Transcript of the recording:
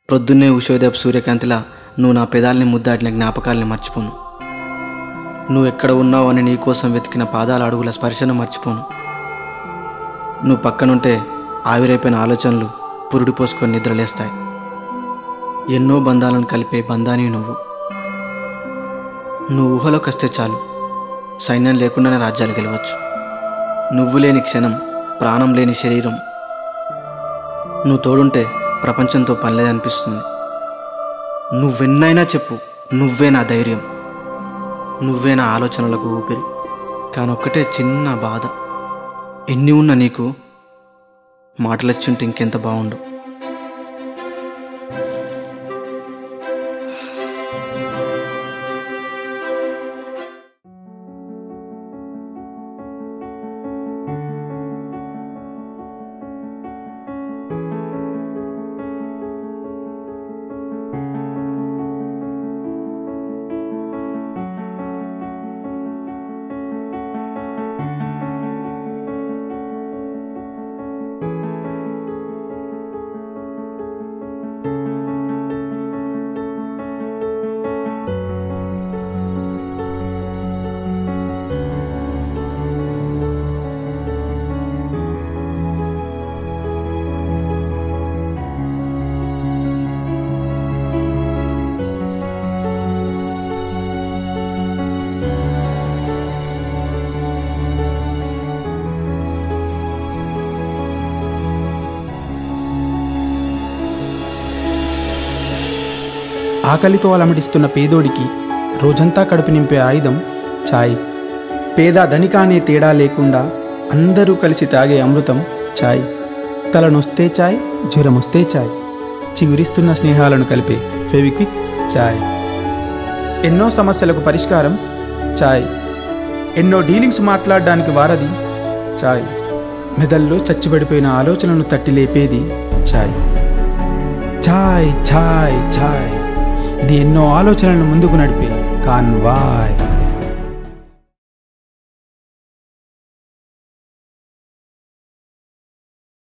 ప్రొద్దున్నే ఉషోదయపు సూర్యకాంతిలా నువ్వు నా పెదాల్ని ముద్దాడిన జ్ఞాపకాల్ని మర్చిపోను నువ్వు ఎక్కడ ఉన్నావు అని నీకోసం వెతికిన పాదాల అడుగుల స్పర్శను మర్చిపోను నువ్వు పక్కనుంటే ఆవిరైపోయిన ఆలోచనలు పురుడు పోసుకొని నిద్రలేస్తాయి ఎన్నో బంధాలను కలిపే బంధాని నువ్వు నువ్వు ఊహలోకి వస్తే చాలు సైన్యం లేకుండానే రాజ్యాలు గెలవచ్చు నువ్వు లేని క్షణం ప్రాణం లేని శరీరం నువ్వు తోడుంటే ప్రపంచంతో పనిలేదనిపిస్తుంది నువ్వెన్నైనా చెప్పు నువ్వే నా ధైర్యం నువ్వే నా ఆలోచనలకు ఊపిరి కానీ ఒక్కటే చిన్న బాధ ఎన్ని ఉన్నా నీకు మాటలొచ్చుంటే ఇంకెంత బాగుండు ఆకలితో అలమటిస్తున్న పేదోడికి రోజంతా కడుపు నింపే ఆయుధం ఛాయ్ పేద ధనిక అనే తేడా లేకుండా అందరూ కలిసి తాగే అమృతం ఛాయ్ తలనొస్తే ఛాయ్ జ్వరమొస్తే ఛాయ్ చిగురిస్తున్న స్నేహాలను కలిపే ఫెవిక్విక్ ఛాయ్ ఎన్నో సమస్యలకు పరిష్కారం ఛాయ్ ఎన్నో డీలింగ్స్ మాట్లాడడానికి వారది ఛాయ్ మెదల్లో చచ్చిపడిపోయిన ఆలోచనను తట్టి లేపేది ఛాయ్ ఛాయ్ ఛాయ్ ఛాయ్ ఇది ఎన్నో ఆలోచనలను ముందుకు నడిపే కాన్వాయ్